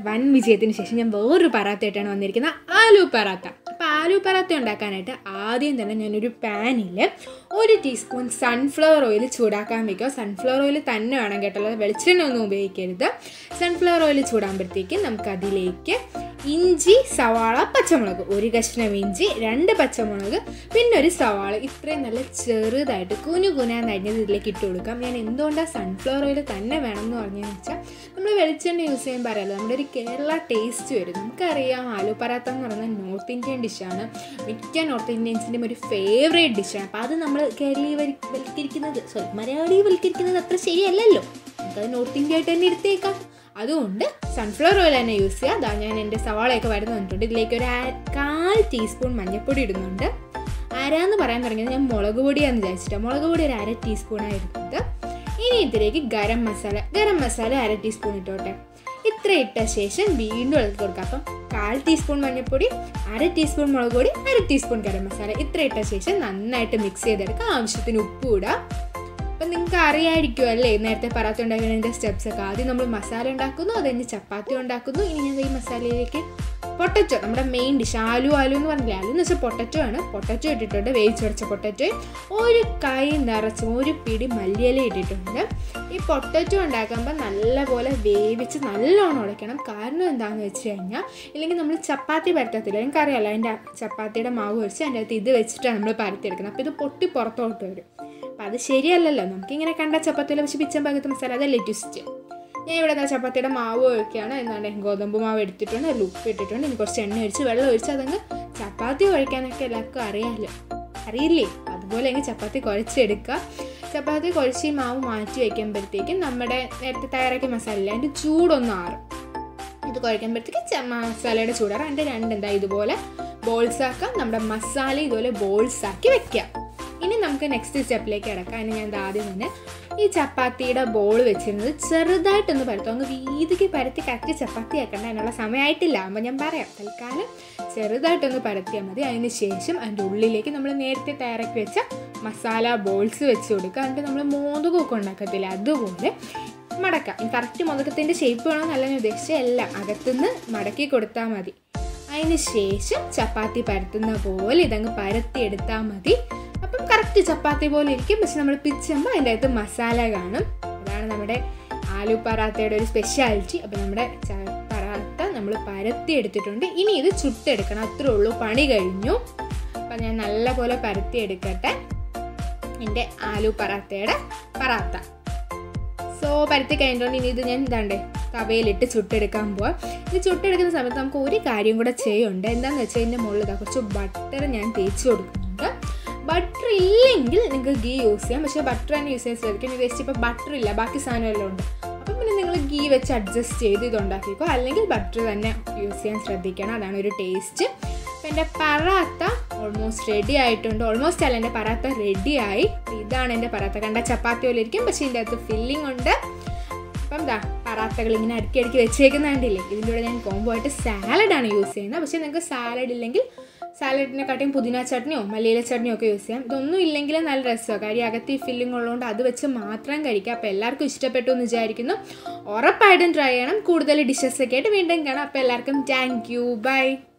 വൻ വിജയത്തിന് ശേഷം ഞാൻ വേറൊരു പറാത്തയായിട്ടാണ് വന്നിരിക്കുന്നത് ആലു പറാത്ത അപ്പോൾ ആലു പറാത്ത ഉണ്ടാക്കാനായിട്ട് ആദ്യം തന്നെ ഞാനൊരു പാനിൽ ഒരു ടീസ്പൂൺ സൺഫ്ലവർ ഓയിൽ ചൂടാക്കാൻ വയ്ക്കുക സൺഫ്ലവർ ഓയിൽ തന്നെ വേണം കേട്ടോ അല്ലാതെ വെളിച്ചെണ്ണ ഒന്നും ഉപയോഗിക്കരുത് സൺഫ്ലവർ ഓയിൽ ചൂടാകുമ്പോഴത്തേക്കും നമുക്ക് അതിലേക്ക് ഇഞ്ചി സവാള പച്ചമുളക് ഒരു കഷ്ണം ഇഞ്ചി രണ്ട് പച്ചമുളക് പിന്നെ ഒരു സവാള ഇത്രയും നല്ല ചെറുതായിട്ട് കുനു കുനാന്ന് അരിഞ്ഞത് ഇതിലേക്ക് ഇട്ട് കൊടുക്കാം ഞാൻ എന്തുകൊണ്ടാണ് സൺഫ്ലവർ ഓയിൽ തന്നെ വേണമെന്ന് പറഞ്ഞതെന്ന് വെച്ചാൽ നമ്മൾ വെളിച്ചെണ്ണ യൂസ് ചെയ്യുമ്പോൾ അറിയാലോ നമ്മുടെ ഒരു കേരള ടേസ്റ്റ് വരും നമുക്കറിയാം ആലു പറാത്ത എന്ന് പറയുന്നത് നോർത്ത് ഇന്ത്യൻ ഡിഷാണ് മിക്ക നോർത്ത് ഇന്ത്യൻസിൻ്റെയും ഒരു ഫേവറേറ്റ് ഡിഷാണ് അപ്പോൾ അത് നമ്മൾ കേരളീയവൽക്കരിക്കുന്നത് സോറി മലയാളിവൽക്കരിക്കുന്നത് അത്ര ശരിയല്ലല്ലോ നമുക്കത് നോർത്ത് ഇന്ത്യ ആയിട്ട് തന്നെ എടുത്തേക്കാം അതുകൊണ്ട് സൺഫ്ലവർ ഓയിൽ തന്നെ യൂസ് ചെയ്യുക അതാ ഞാൻ എൻ്റെ സവാളയൊക്കെ വരുന്ന വന്നിട്ടുണ്ട് ഇതിലേക്ക് ഒരു ആ- കാൽ ടീസ്പൂൺ മഞ്ഞൾപ്പൊടി ഇടുന്നുണ്ട് അരാന്ന് പറയാൻ തുടങ്ങിയത് ഞാൻ മുളക് പൊടിയാന്ന് വിചാരിച്ചിട്ടാണ് മുളക് പൊടി ഒരു അര ടീസ്പൂണാണ് ഇടുന്നത് ഇനി ഇതിലേക്ക് ഗരം മസാല ഗരം മസാല അര ടീസ്പൂൺ ഇട്ടോട്ടെ ഇത്ര ഇട്ട ശേഷം വീണ്ടും ഇളക്കി കൊടുക്കുക അപ്പം കാൽ ടീസ്പൂൺ മഞ്ഞൾപ്പൊടി അര ടീസ്പൂൺ മുളക് പൊടി അര ടീസ്പൂൺ ഗരം മസാല ഇത്ര ഇട്ട ശേഷം നന്നായിട്ട് മിക്സ് ചെയ്തെടുക്കുക ആവശ്യത്തിന് ഉപ്പ് ഇടുക അപ്പം നിങ്ങൾക്ക് അറിയായിരിക്കും അല്ലേ നേരത്തെ പറാത്ത ഉണ്ടാക്കുന്നതിൻ്റെ സ്റ്റെപ്സ് ഒക്കെ ആദ്യം നമ്മൾ മസാല ഉണ്ടാക്കുന്നു അത് കഴിഞ്ഞ് ചപ്പാത്തി ഉണ്ടാക്കുന്നു ഇനി ഞാൻ ഈ മസാലയിലേക്ക് പൊട്ടറ്റോ നമ്മുടെ മെയിൻ ഡിഷ് ആലു ആലു എന്ന് പറഞ്ഞില്ല ആലു എന്ന് വെച്ചാൽ പൊട്ടറ്റോ ആണ് പൊട്ടറ്റോ ഇട്ടിട്ടുണ്ട് വേവിച്ചുടച്ച പൊട്ടറ്റോ ഒരു കൈ നിറച്ചും ഒരു പിടി മല്ലിയില ഇട്ടിട്ടുണ്ട് ഈ പൊട്ടറ്റോ ഉണ്ടാക്കുമ്പോൾ നല്ലപോലെ വേവിച്ച് നല്ലോണം ഉടയ്ക്കണം കാരണം എന്താണെന്ന് വെച്ച് കഴിഞ്ഞാൽ ഇല്ലെങ്കിൽ നമ്മൾ ചപ്പാത്തി പരത്തത്തില്ല നിങ്ങൾക്ക് അറിയാമല്ലോ അതിൻ്റെ ചപ്പാത്തിയുടെ മാവ് വെച്ച് അതിൻ്റെ അകത്ത് ഇത് വെച്ചിട്ടാണ് നമ്മൾ പരത്തിയെടുക്കുന്നത് അപ്പോൾ ഇത് പൊട്ടി പുറത്തോട്ട് വരും അപ്പം അത് ശരിയല്ലല്ലോ നമുക്കിങ്ങനെ കണ്ട ചപ്പാത്തിയിൽ വെച്ച് പിച്ചൻ പാകത്ത് മസാല അതല്ലേ ട്വിസ്റ്റ് ഞാൻ ഇവിടെ ദാ ചപ്പാത്തിയുടെ മാവ് ഒഴിക്കുകയാണ് എന്താണ് ഗോതമ്പ് മാവ് എടുത്തിട്ടുണ്ട് അതിൽ ഉപ്പ് ഇട്ടിട്ടുണ്ട് ഇനി കുറച്ച് എണ്ണ ഒഴിച്ച് വെള്ളം ഒഴിച്ച് അതങ്ങ് ചപ്പാത്തി കുഴക്കാനൊക്കെ എല്ലാവർക്കും അറിയാമല്ലോ അറിയില്ലേ അതുപോലെ അങ്ങ് ചപ്പാത്തി കുഴച്ചെടുക്കുക ചപ്പാത്തി കുഴച്ച് ഈ മാവ് മാറ്റി വയ്ക്കുമ്പോഴത്തേക്കും നമ്മുടെ നേരത്തെ തയ്യാറാക്കിയ മസാല ഇല്ലേ, അതിൻ്റെ ചൂടൊന്ന് ആറും ഇത് കുഴക്കുമ്പോഴത്തേക്ക് ച- മസാലയുടെ ചൂടാറ് അതിൻ്റെ രണ്ടെന്താ ഇതുപോലെ ബോൾസ് ആക്കാം നമ്മുടെ മസാല ഇതുപോലെ ബോൾസ് ആക്കി വെക്കാം ഇനി നമുക്ക് നെക്സ്റ്റ് സ്റ്റെപ്പിലേക്ക് കിടക്കാം അതിന് ഞാൻ ദാ ആദ്യം തന്നെ ഈ ചപ്പാത്തിയുടെ ബോൾ വെച്ചിരുന്നത് ചെറുതായിട്ടൊന്ന് പരത്തും അങ്ങ് വീതിക്ക് പരത്തി കറക്റ്റ് ചപ്പാത്തി ആക്കണ്ട അതിനുള്ള സമയമായിട്ടില്ല ആകുമ്പോൾ ഞാൻ പറയാം തൽക്കാലം ചെറുതായിട്ടൊന്ന് പരത്തിയാൽ മതി അതിന് ശേഷം അതിൻ്റെ ഉള്ളിലേക്ക് നമ്മൾ നേരത്തെ തയ്യാറാക്കി വെച്ച മസാല ബോൾസ് വെച്ച് കൊടുക്കുക എന്നിട്ട് നമ്മൾ മോദകമൊക്കെ ഉണ്ടാക്കത്തില്ല അതുപോലെ മടക്കാം ഈ കറക്റ്റ് മുതക്കത്തിൻ്റെ ഷേപ്പ് വേണമെന്നല്ല ഞാൻ ഉദ്ദേശിച്ചത് എല്ലാം അകത്തുനിന്ന് മടക്കി കൊടുത്താൽ മതി അതിന് ശേഷം ചപ്പാത്തി പരത്തുന്ന പോലെ ഇതങ്ങ് പരത്തിയെടുത്താൽ മതി അപ്പം കറക്റ്റ് ചപ്പാത്തി പോലെ ഇരിക്കും പക്ഷെ നമ്മൾ പിച്ചുമ്പോൾ അതിൻ്റെ അകത്ത് മസാല കാണും അതാണ് നമ്മുടെ ആലു പറാത്തയുടെ ഒരു സ്പെഷ്യാലിറ്റി അപ്പം നമ്മുടെ ച- പറാത്ത നമ്മൾ പരത്തി എടുത്തിട്ടുണ്ട് ഇനി ഇത് ചുട്ടെടുക്കണം അത്രേ ഉള്ളൂ പണി കഴിഞ്ഞു അപ്പം ഞാൻ നല്ലപോലെ പരത്തി എടുക്കട്ടെ എൻ്റെ ആലു പറാത്തയുടെ പറാത്ത സോ പരത്തി കഴിഞ്ഞിട്ടുണ്ട് ഇനി ഇത് ഞാൻ എന്താണ്ടേ തവയിലിട്ട് ചുട്ടെടുക്കാൻ പോവാം ഇത് ചുട്ടെടുക്കുന്ന സമയത്ത് നമുക്ക് ഒരു കാര്യം കൂടെ ചെയ്യുന്നുണ്ട് എന്താണെന്ന് വെച്ചാൽ ഇതിൻ്റെ മുകളിൽ ഇതാ കുറച്ച് ബട്ടർ ഞാൻ തേച്ച് കൊടുക്കുന്നുണ്ട് ബട്ടർ ഇല്ലെങ്കിൽ നിങ്ങൾക്ക് ഗീ യൂസ് ചെയ്യാം പക്ഷേ ബട്ടർ തന്നെ യൂസ് ചെയ്യാൻ ശ്രദ്ധിക്കാം വേസ്റ്റ് ഇപ്പോൾ ബട്ടർ ഇല്ല ബാക്കി സാധനം എല്ലാം ഉണ്ട് അപ്പം പിന്നെ നിങ്ങൾ ഗീ വെച്ച് അഡ്ജസ്റ്റ് ചെയ്ത് ഇത് ഉണ്ടാക്കിക്കോ അല്ലെങ്കിൽ ബട്ടർ തന്നെ യൂസ് ചെയ്യാൻ ശ്രദ്ധിക്കണം അതാണ് ഒരു ടേസ്റ്റ് അപ്പം എൻ്റെ പറാത്ത ഓൾമോസ്റ്റ് റെഡി ആയിട്ടുണ്ട് ഓൾമോസ്റ്റ് അല്ല എൻ്റെ പറാത്ത റെഡിയായി ഇതാണ് എൻ്റെ പറാത്ത കണ്ട ചപ്പാത്തി പോലെ ഇരിക്കും പക്ഷേ ഇതിൻ്റെ അകത്ത് ഫില്ലിംഗ് ഉണ്ട് അപ്പം ദാ പറാത്തകൾ ഇങ്ങനെ അടുക്കി അടുക്കി വെച്ചേക്കുന്ന കണ്ടില്ലേ ഇതിൻ്റെ കൂടെ ഞാൻ കോംബോ ആയിട്ട് സാലഡാണ് യൂസ് ചെയ്യുന്നത് പക്ഷേ നിങ്ങൾക്ക് സാലഡ് ഇല്ലെങ്കിൽ സാലഡിനെക്കാട്ടിയും പുതിന ചട്നിയോ മല്ലിയില ചട്നിയോ ഒക്കെ യൂസ് ചെയ്യാം ഇതൊന്നും ഇല്ലെങ്കിൽ നല്ല രസമാണ് കാര്യം അകത്ത് ഈ ഫില്ലിംഗ് ഉള്ളതുകൊണ്ട് അത് വെച്ച് മാത്രം കഴിക്കാം അപ്പോൾ എല്ലാവർക്കും ഇഷ്ടപ്പെട്ടു എന്ന് വിചാരിക്കുന്നു ഉറപ്പായിട്ടും ട്രൈ ചെയ്യണം കൂടുതൽ ഡിഷസ് ഒക്കെ ആയിട്ട് വീണ്ടും കാണാം അപ്പോൾ എല്ലാവർക്കും താങ്ക് യു ബൈ